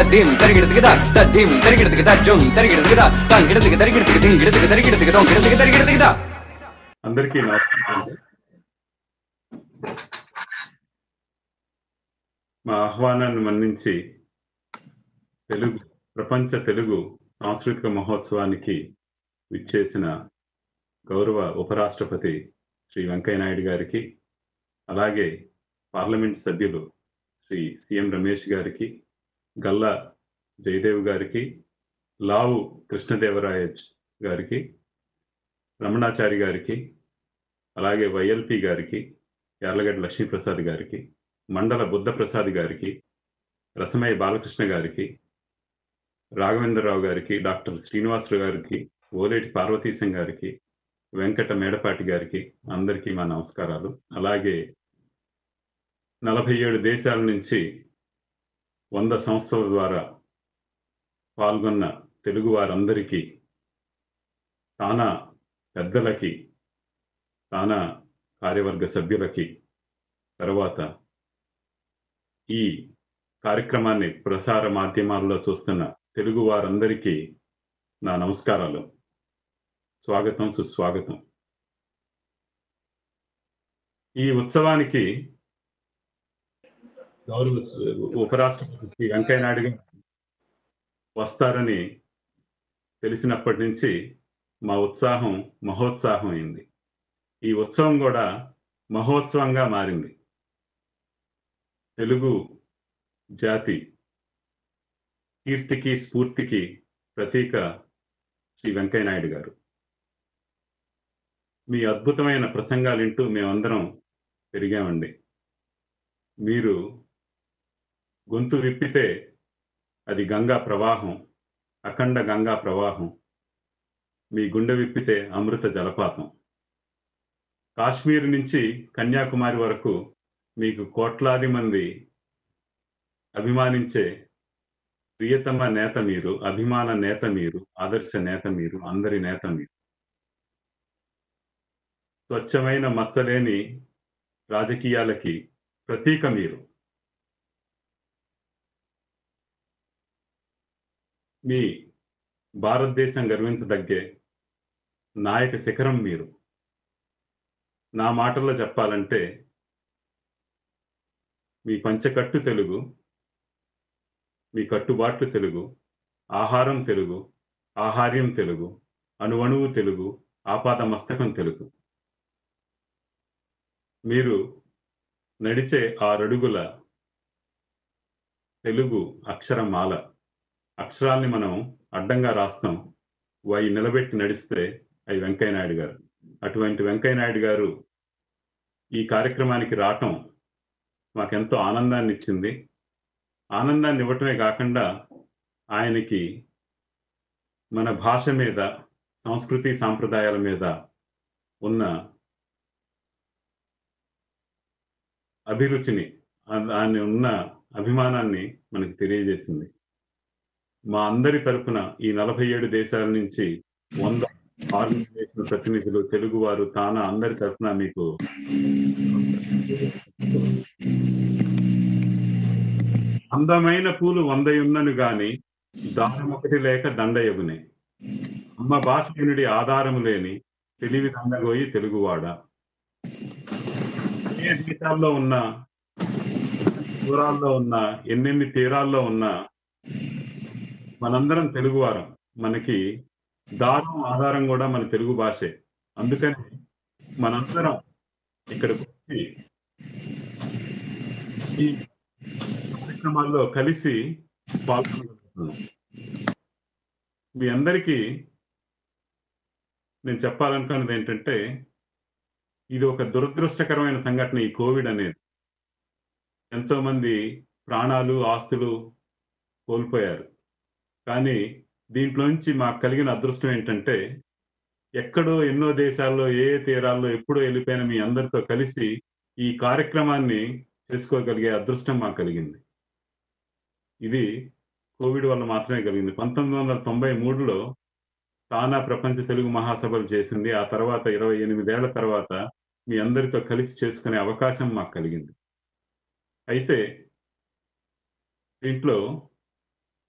తద్దీం తరిగిడదిగద తద్దీం తరిగిడదిగద జం తరిగిడదిగద తంగిడదిగ తరిగిడదిగ దింగిడదిగ తరిగిడదిగ దొంగిడదిగ తరిగిడదిగద అందరికీ నమస్కారం అండి. మా ఆహ్వానాన్ని మన్నించి తెలుగు ప్రపంచ తెలుగు సాంస్కృతిక మహోత్సవానికి విచ్చేసిన గౌరవ ఉపరాష్ట్రపతి శ్రీ వెంకయ్యనాయుడు గారికి అలాగే పార్లమెంట్ సభ్యులు శ్రీ సిఎం రమేష్ గారికి గల్లా జయదేవ్ గారికి లావు కృష్ణదేవరాయచ్ గారికి రమణాచారి గారికి అలాగే వైఎల్పి గారికి యార్లగడ్డ లక్ష్మీప్రసాద్ గారికి మండల బుద్ధప్రసాద్ గారికి రసమయ్య బాలకృష్ణ గారికి రాఘవేంద్రరావు గారికి డాక్టర్ శ్రీనివాసరావు గారికి ఓలేటి పార్వతీశం గారికి వెంకట మేడపాటి గారికి అందరికీ మా నమస్కారాలు అలాగే నలభై ఏడు దేశాల నుంచి వంద సంస్థల ద్వారా పాల్గొన్న తెలుగు వారందరికీ తానా పెద్దలకి తానా కార్యవర్గ సభ్యులకి తర్వాత ఈ కార్యక్రమాన్ని ప్రసార మాధ్యమాల్లో చూస్తున్న తెలుగు వారందరికీ నా నమస్కారాలు స్వాగతం సుస్వాగతం ఈ ఉత్సవానికి గౌరవ స్- ఉపరాష్ట్రపతి శ్రీ వెంకయ్యనాయుడు గారు వస్తారని తెలిసినప్పటి నుంచి మా ఉత్సాహం మహోత్సాహం అయింది ఈ ఉత్సవం కూడా మహోత్సవంగా మారింది తెలుగు జాతి కీర్తికి స్ఫూర్తికి ప్రతీక శ్రీ వెంకయ్యనాయుడు గారు మీ అద్భుతమైన ప్రసంగాలు వింటూ మేమందరం పెరిగామండి మీరు గొంతు విప్పితే అది గంగా ప్రవాహం అఖండ గంగా ప్రవాహం మీ గుండె విప్పితే అమృత జలపాతం కాశ్మీర్ నుంచి కన్యాకుమారి వరకు మీకు కోట్లాది మంది అభిమానించే ప్రియతమ నేత మీరు అభిమాన నేత మీరు ఆదర్శ నేత మీరు అందరి నేత మీరు స్వచ్ఛమైన మచ్చలేని రాజకీయాలకి ప్రతీక మీరు మీ భారతదేశం గర్వించదగ్గే నాయక శిఖరం మీరు నా మాటల్లో చెప్పాలంటే మీ పంచకట్టు తెలుగు మీ కట్టుబాట్లు తెలుగు ఆహారం తెలుగు ఆహార్యం తెలుగు అణువణువు తెలుగు ఆపాద మస్తకం తెలుగు మీరు నడిచే ఆరడుగుల తెలుగు అక్షరమాల అక్షరాల్ని మనం అడ్డంగా రాస్తాం అవి నిలబెట్టి నడిస్తే అవి వెంకయ్యనాయుడు గారు అటువంటి వెంకయ్యనాయుడు గారు ఈ కార్యక్రమానికి రావటం మాకెంతో ఆనందాన్ని ఇచ్చింది ఆనందాన్ని ఇవ్వటమే కాకుండా ఆయనకి మన భాష మీద సంస్కృతి సాంప్రదాయాల మీద ఉన్న అభిరుచిని ఆ- ఆయన ఉన్న అభిమానాన్ని మనకి తెలియజేసింది మా అందరి తరపున ఈ నలభై ఏడు దేశాల నుంచి వంద ఆర్గనైజేషన్ ప్రతినిధులు తెలుగువారు తానా అందరి తరపున మీకు అందమైన పూలు వందయున్నను గాని దారం ఒకటి లేక దండయగునే అమ్మ భాష వినుడి ఆధారము లేని తెలివి దండగోయి తెలుగువాడ ఏ దేశాల్లో ఉన్న దూరాల్లో ఉన్న ఎన్నెన్ని తీరాల్లో ఉన్నా మనందరం తెలుగువారం మనకి దారం ఆధారం కూడా మన తెలుగు భాషే అందుకని మనందరం ఇక్కడికి వచ్చి ఈ కార్యక్రమాల్లో కలిసి పాల్గొనగలుగుతున్నాం మీ అందరికీ నేను చెప్పాలనుకున్నది ఏంటంటే ఇది ఒక దురదృష్టకరమైన సంఘటన ఈ కోవిడ్ అనేది ఎంతో మంది ప్రాణాలు ఆస్తులు కోల్పోయారు కానీ దీంట్లోంచి మాకు కలిగిన అదృష్టం ఏంటంటే ఎక్కడో ఎన్నో దేశాల్లో ఏ ఏ తీరాల్లో ఎప్పుడో వెళ్ళిపోయిన మీ అందరితో కలిసి ఈ కార్యక్రమాన్ని చేసుకోగలిగే అదృష్టం మాకు కలిగింది ఇది కోవిడ్ వల్ల మాత్రమే కలిగింది పంతొమ్మిది వందల తొంభై మూడులో తానా ప్రపంచ తెలుగు మహాసభలు చేసింది ఆ తర్వాత ఇరవై ఎనిమిదేళ్ల తర్వాత మీ అందరితో కలిసి చేసుకునే అవకాశం మాకు కలిగింది అయితే దీంట్లో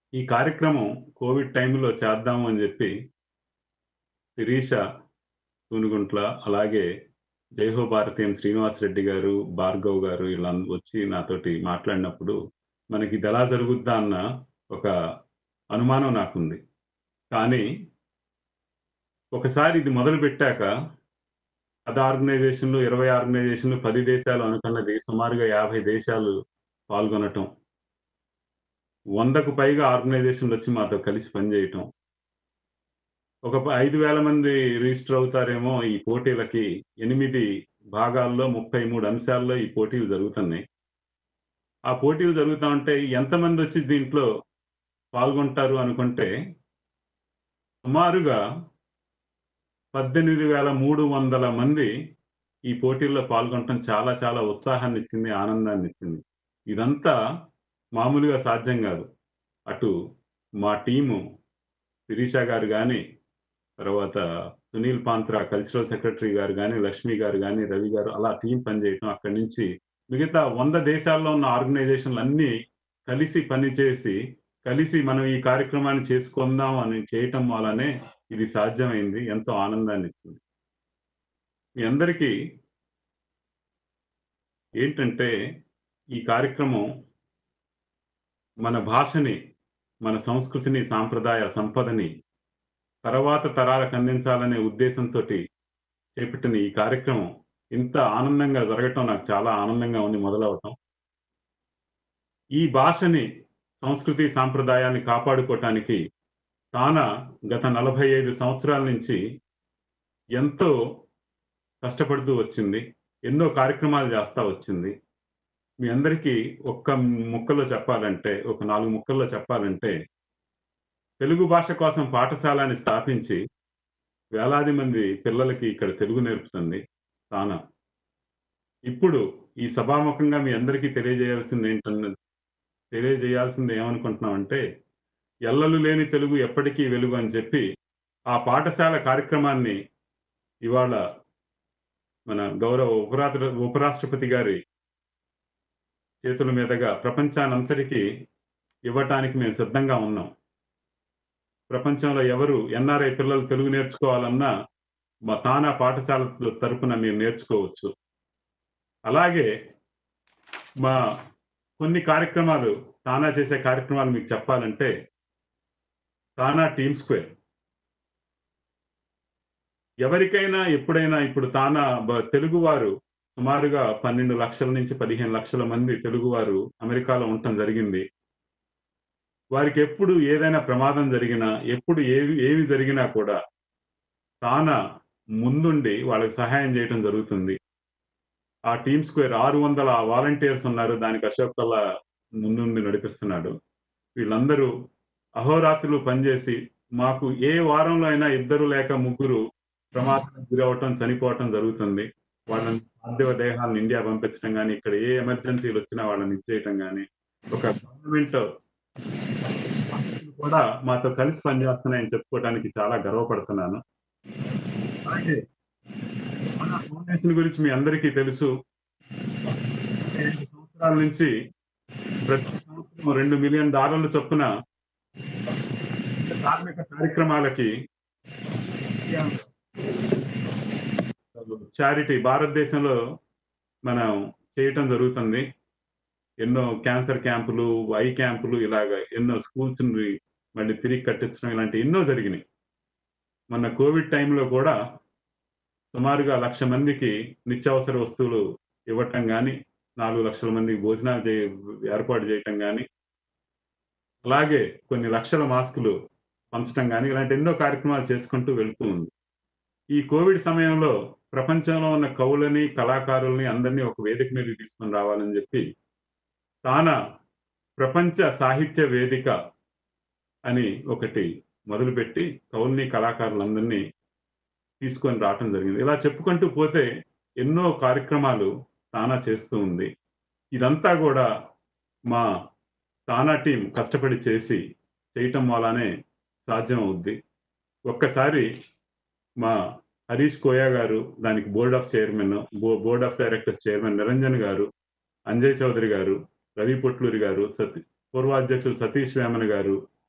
ఈ కార్యక్రమం కోవిడ్ టైంలో చేద్దాము అని చెప్పి శిరీష తూనుగుంట్ల అలాగే జైహో భారతీయం శ్రీనివాస్ రెడ్డి గారు భార్గవ్ గారు ఇలా వచ్చి నాతోటి మాట్లాడినప్పుడు మనకి ఇది ఎలా జరుగుద్దా అన్న ఒక అనుమానం నాకుంది కానీ ఒకసారి ఇది మొదలు పెట్టాక పది ఆర్గనైజేషన్లు ఇరవై ఆర్గనైజేషన్లు పది దేశాలు అనుకున్నది సుమారుగా యాభై దేశాలు పాల్గొనటం వందకు పైగా ఆర్గనైజేషన్లు వచ్చి మాతో కలిసి పనిచేయటం ఒక ప- ఐదు వేల మంది రిజిస్టర్ అవుతారేమో ఈ పోటీలకి ఎనిమిది భాగాల్లో ముప్పై మూడు అంశాల్లో ఈ పోటీలు జరుగుతున్నాయి ఆ పోటీలు జరుగుతా ఉంటే ఎంతమంది వచ్చి దీంట్లో పాల్గొంటారు అనుకుంటే సుమారుగా పద్దెనిమిది వేల మూడు వందల మంది ఈ పోటీల్లో పాల్గొనటం చాలా చాలా ఉత్సాహాన్ని ఇచ్చింది ఆనందాన్ని ఇచ్చింది ఇదంతా మామూలుగా సాధ్యం కాదు అటు మా టీము శిరీష గారు కానీ తర్వాత సునీల్ పాంత్రా కల్చరల్ సెక్రటరీ గారు కానీ లక్ష్మి గారు కానీ రవి గారు అలా టీం పనిచేయటం అక్కడి నుంచి మిగతా వంద దేశాల్లో ఉన్న ఆర్గనైజేషన్లు అన్నీ కలిసి పనిచేసి కలిసి మనం ఈ కార్యక్రమాన్ని చేసుకుందాం అని చేయటం వల్లనే ఇది సాధ్యమైంది ఎంతో ఆనందాన్ని ఇచ్చింది మీ అందరికీ ఏంటంటే ఈ కార్యక్రమం మన భాషని మన సంస్కృతిని సాంప్రదాయ సంపదని తర్వాత తరాలకు అందించాలనే ఉద్దేశంతో చేపట్టిన ఈ కార్యక్రమం ఇంత ఆనందంగా జరగటం నాకు చాలా ఆనందంగా ఉంది మొదలవటం ఈ భాషని సంస్కృతి సాంప్రదాయాన్ని కాపాడుకోవటానికి తాన గత నలభై ఐదు సంవత్సరాల నుంచి ఎంతో కష్టపడుతూ వచ్చింది ఎన్నో కార్యక్రమాలు చేస్తా వచ్చింది మీ అందరికీ ఒక్క ముక్కలో చెప్పాలంటే ఒక నాలుగు ముక్కల్లో చెప్పాలంటే తెలుగు భాష కోసం పాఠశాలని స్థాపించి వేలాది మంది పిల్లలకి ఇక్కడ తెలుగు నేర్పుతుంది తానా ఇప్పుడు ఈ సభాముఖంగా మీ అందరికీ తెలియజేయాల్సింది ఏంటన్న తెలియజేయాల్సింది ఏమనుకుంటున్నామంటే ఎల్లలు లేని తెలుగు ఎప్పటికీ వెలుగు అని చెప్పి ఆ పాఠశాల కార్యక్రమాన్ని ఇవాళ మన గౌరవ ఉపరాత్ర ఉపరాష్ట్రపతి గారి చేతుల మీదుగా ప్రపంచానంతటికీ ఇవ్వటానికి మేము సిద్ధంగా ఉన్నాం ప్రపంచంలో ఎవరు ఎన్ఆర్ఐ పిల్లలు తెలుగు నేర్చుకోవాలన్నా మా తానా పాఠశాల తరపున మీరు నేర్చుకోవచ్చు అలాగే మా కొన్ని కార్యక్రమాలు తానా చేసే కార్యక్రమాలు మీకు చెప్పాలంటే తానా టీమ్ స్క్వేర్ ఎవరికైనా ఎప్పుడైనా ఇప్పుడు తానా బ- తెలుగువారు సుమారుగా పన్నెండు లక్షల నుంచి పదిహేను లక్షల మంది తెలుగువారు అమెరికాలో ఉండటం జరిగింది వారికి ఎప్పుడు ఏదైనా ప్రమాదం జరిగినా ఎప్పుడు ఏవి ఏవి జరిగినా కూడా తాన ముందుండి వాళ్ళకి సహాయం చేయటం జరుగుతుంది ఆ టీమ్ స్క్వేర్ ఆరు వందల వాలంటీర్స్ ఉన్నారు దానికి అశోక్ కల్లా ముందుండి నడిపిస్తున్నాడు వీళ్ళందరూ అహోరాత్రులు పనిచేసి మాకు ఏ వారంలో అయినా ఇద్దరు లేక ముగ్గురు ప్రమాదానికి గురవటం చనిపోవటం జరుగుతుంది వాళ్ళని పార్థివ దేహాలను ఇండియా పంపించడం కానీ ఇక్కడ ఏ ఎమర్జెన్సీలు వచ్చినా వాళ్ళని ఇచ్చేయటం కానీ ఒక గవర్నమెంట్ కూడా మాతో కలిసి పనిచేస్తున్నాయని చెప్పుకోవడానికి చాలా గర్వపడుతున్నాను అలాగే మన ఫౌండేషన్ గురించి మీ అందరికీ తెలుసు ఐదు సంవత్సరాల నుంచి ప్రతి సంవత్సరం రెండు మిలియన్ డాలర్లు చొప్పున ధార్మిక కార్యక్రమాలకి చారిటీ భారతదేశంలో మనం చేయటం జరుగుతుంది ఎన్నో క్యాన్సర్ క్యాంపులు ఐ క్యాంపులు ఇలాగ ఎన్నో స్కూల్స్ మళ్ళీ తిరిగి కట్టించడం ఇలాంటి ఎన్నో జరిగినాయి మొన్న కోవిడ్ టైంలో కూడా సుమారుగా లక్ష మందికి నిత్యావసర వస్తువులు ఇవ్వటం కానీ నాలుగు లక్షల మందికి భోజనాలు చే ఏర్పాటు చేయటం కానీ అలాగే కొన్ని లక్షల మాస్కులు పంచడం కానీ ఇలాంటి ఎన్నో కార్యక్రమాలు చేసుకుంటూ వెళ్తూ ఉంది ఈ కోవిడ్ సమయంలో ప్రపంచంలో ఉన్న కవులని కళాకారుల్ని అందరినీ ఒక వేదిక మీద తీసుకొని రావాలని చెప్పి తాన ప్రపంచ సాహిత్య వేదిక అని ఒకటి మొదలుపెట్టి కవుల్ని కళాకారులందరినీ తీసుకొని రావటం జరిగింది ఇలా చెప్పుకుంటూ పోతే ఎన్నో కార్యక్రమాలు తానా చేస్తూ ఉంది ఇదంతా కూడా మా తానా టీం కష్టపడి చేసి చేయటం వల్లనే సాధ్యం అవుద్ది ఒక్కసారి మా హరీష్ కోయా గారు దానికి board of chairman board of directors chairman Niranjan garu Anjay Chowdary గారు రవి పొట్లూరి గారు సతీ పూర్వాధ్యక్షులు సతీష్ వేమన్ గారు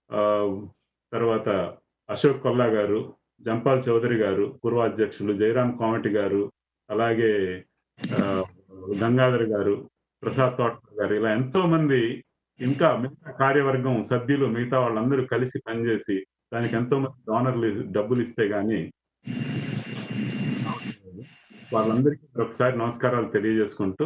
ఆ, తర్వాత అశోక్ కొల్లా గారు జంపాల్ చౌదరి గారు పూర్వ అధ్యక్షులు జయరాం కామటి గారు అలాగే ఆ, గంగాధర్ గారు ప్రసాద్ తోటకర్ గారు ఇలా ఎంతో మంది ఇంకా మిగతా కార్యవర్గం సభ్యులు మిగతా వాళ్ళందరూ కలిసి పనిచేసి దానికి ఎంతో మంది డోనర్లు డబ్బులు ఇస్తే గానీ వాళ్ళందరికీ ఒకసారి నమస్కారాలు తెలియజేసుకుంటూ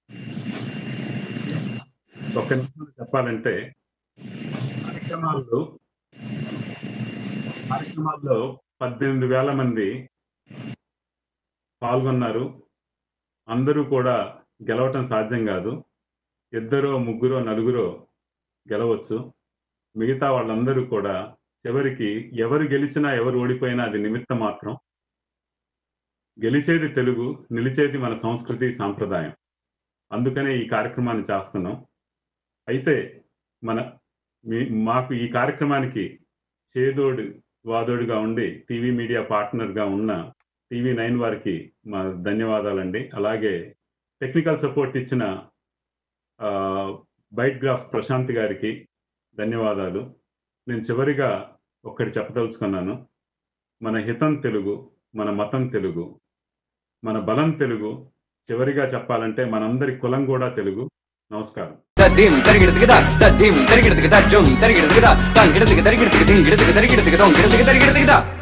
ఒక నిమిషం చెప్పాలంటే కార్యక్రమాల్లో కార్యక్రమాల్లో పద్దెనిమిది వేల మంది పాల్గొన్నారు అందరూ కూడా గెలవటం సాధ్యం కాదు ఇద్దరో ముగ్గురో నలుగురో గెలవచ్చు మిగతా వాళ్ళందరూ కూడా చివరికి ఎవరు గెలిచినా ఎవరు ఓడిపోయినా అది నిమిత్తం మాత్రం గెలిచేది తెలుగు నిలిచేది మన సంస్కృతి సాంప్రదాయం అందుకనే ఈ కార్యక్రమాన్ని చేస్తున్నాం అయితే మన మీ మాకు ఈ కార్యక్రమానికి చేదోడు వాదోడుగా ఉండి టీవీ మీడియా పార్ట్నర్గా ఉన్న టీవీ నైన్ వారికి మా ధన్యవాదాలండి అలాగే టెక్నికల్ సపోర్ట్ ఇచ్చిన ఆ, బైట్ గ్రాఫ్ ప్రశాంత్ గారికి ధన్యవాదాలు నేను చివరిగా ఒక్కటి చెప్పదలుచుకున్నాను మన హితం తెలుగు మన మతం తెలుగు మన బలం తెలుగు చివరిగా చెప్పాలంటే మనందరి కులం కూడా తెలుగు నమస్కారం తద్దిం తరిగిడదికి దా తద్దిం తరిగిడదికి దా జం తరిగిడదికి దా తాం గిడదికి తరిగిడదికి దిం గిడదికి తరిగిడదికి దొం గిడదికి తరిగిడదికి దా